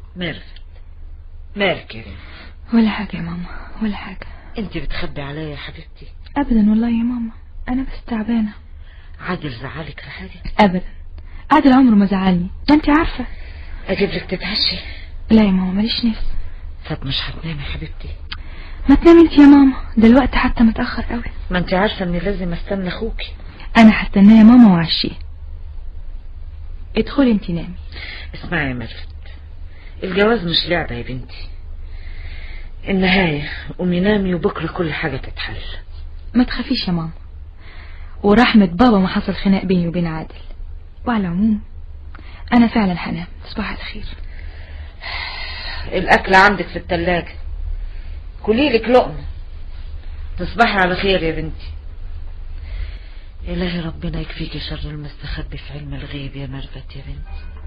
ميرفت مالك يا بنت ولا حاجة يا ماما ولا حاجة انت بتخبي عليا يا حبيبتي ابدا والله يا ماما انا بس تعبانة عادل زعلك في حاجة ابدا عادل عمره ما زعلني ده انت عارفة اجيب لك تتعشي لا يا ماما ماليش نفس طب مش هتنامي يا حبيبتي ما تنامي انت يا ماما ده الوقت حتى متأخر قوي ما انت عارفة اني لازم استنى اخوكي انا هستناه يا ماما وعشيه ادخلي انت نامي اسمعي يا ميرفت الجواز مش لعبة يا بنتي النهاية قومي نامي وبكرة كل حاجة تتحل ما تخافيش يا ماما ورحمة بابا ما حصل خناق بيني وبين عادل وعلى العموم انا فعلا هنام تصبح على خير الاكل عندك في التلاجة كلي لك لقمة تصبحي على خير يا بنتي إلهي ربنا يكفيكي شر المستخبي في علم الغيب يا ميرفت يا بنتي